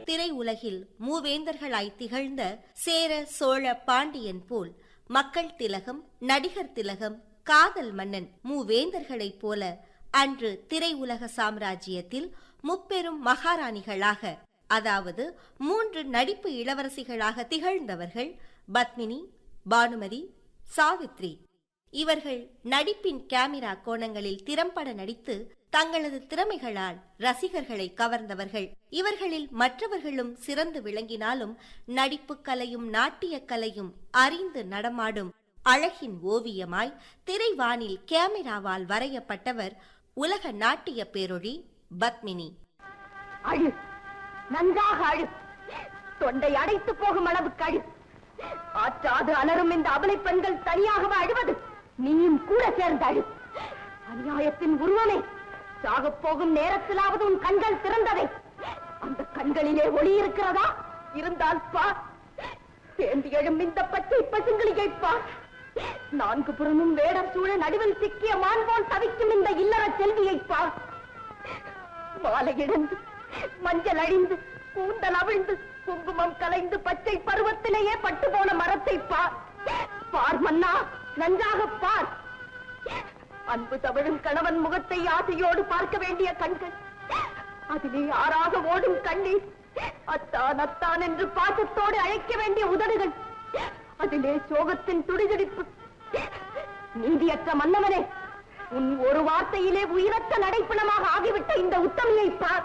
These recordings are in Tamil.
திரையுலகில் மூவேந்தர்களாய் திகழ்ந்த சேர சோழ பாண்டியன் போல் மக்கள் திலகம் நடிகர் திலகம் காதல் மன்னன் மூவேந்தர்களைப் போல அன்று திரையுலக சாம்ராஜ்யத்தில் முப்பெரும் மகாராணிகளாக அதாவது மூன்று நடிப்பு இளவரசிகளாக திகழ்ந்தவர்கள் பத்மினி பானுமதி சாவித்ரி இவர்கள் நடிப்பின் கேமரா கோணங்களில் திறம்பட நடித்து தங்களது திறமைகளால் ரசிகர்களை கவர்ந்தவர்கள் இவர்களில் மற்றவர்களும் சிறந்து விளங்கினாலும் நடிப்பு கலையும் நாட்டிய கலையும் அறிந்து நடமாடும் அழகின் ஓவியமாய் திரைவானில் கேமராவால் வரையப்பட்டவர் உலக நாட்டிய பேரொழி பத்மினி அழு நன்றாக அழு தொண்டை அடைத்து போகும் அளவுக்கு அழு ஆற்றாது அலரும் இந்த அபலை பெண்கள் தனியாகவே அழுவது நீயும் கூட சேர்ந்து அழு அநியாயத்தின் உருவமே சாகப் போகும் நேரத்திலாவது உன் கண்கள் திறந்ததை அந்த கண்களிலே ஒளி இருக்கிறதா இருந்தால் பார் தேந்தி எழும் இந்த பச்சை பசுங்களியை பார் நான்கு புறமும் வேடர் சூழ நடுவில் சிக்கிய மான் போல் தவிக்கும் இந்த இல்லற செல்வியை பார் மாலை இழந்து மஞ்சள் அழிந்து கூந்தல் அவிழ்ந்து குங்குமம் கலைந்து பச்சை பருவத்திலேயே பட்டு போன மரத்தை பார் பார் மன்னா நன்றாக பார் அன்பு தவழும் கணவன் முகத்தை ஆசையோடு பார்க்க வேண்டிய கண்கள் அதிலே ஆறாக ஓடும் கண்ணீர் அத்தான் அத்தான் என்று பாசத்தோடு அழைக்க வேண்டிய உதடுகள் அதிலே சோகத்தின் துடிதுடிப்பு நீதியற்ற மன்னவனே உன் ஒரு வார்த்தையிலே உயிரற்ற நடைப்பிணமாக ஆகிவிட்ட இந்த உத்தமியை பார்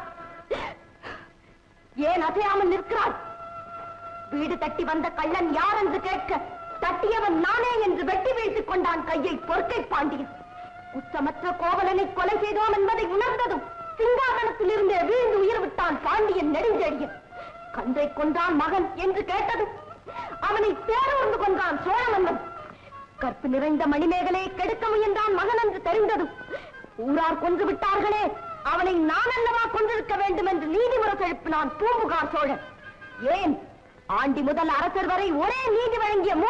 ஏன் அசையாமல் நிற்கிறாய் வீடு தட்டி வந்த கள்ளன் யார் என்று கேட்க தட்டியவன் நானே என்று வெட்டி வீழ்த்திக் கொண்டான் கையை பொற்கை பாண்டியன் குற்றமற்ற கோவலனை கொலை செய்தோம் என்பதை உணர்ந்ததும் சிங்காதனத்தில் இருந்தே வீழ்ந்து உயிர் விட்டான் பாண்டியன் நெடுஞ்செழியன் கன்றை கொன்றான் மகன் என்று கேட்டது அவனை தேர்ந்து கொன்றான் சோழமன்னன் கற்பு நிறைந்த மணிமேகலை கெடுக்க முயன்றான் மகன் என்று தெரிந்ததும் ஊரார் கொன்று விட்டார்களே அவனை நான் அல்லவா கொண்டிருக்க வேண்டும் என்று நீதிமுறை எழுப்பினான் பூம்புகார் சோழன் ஏன் ஆண்டி முதல் அரசர் வரை ஒரே நீதி வழங்கிய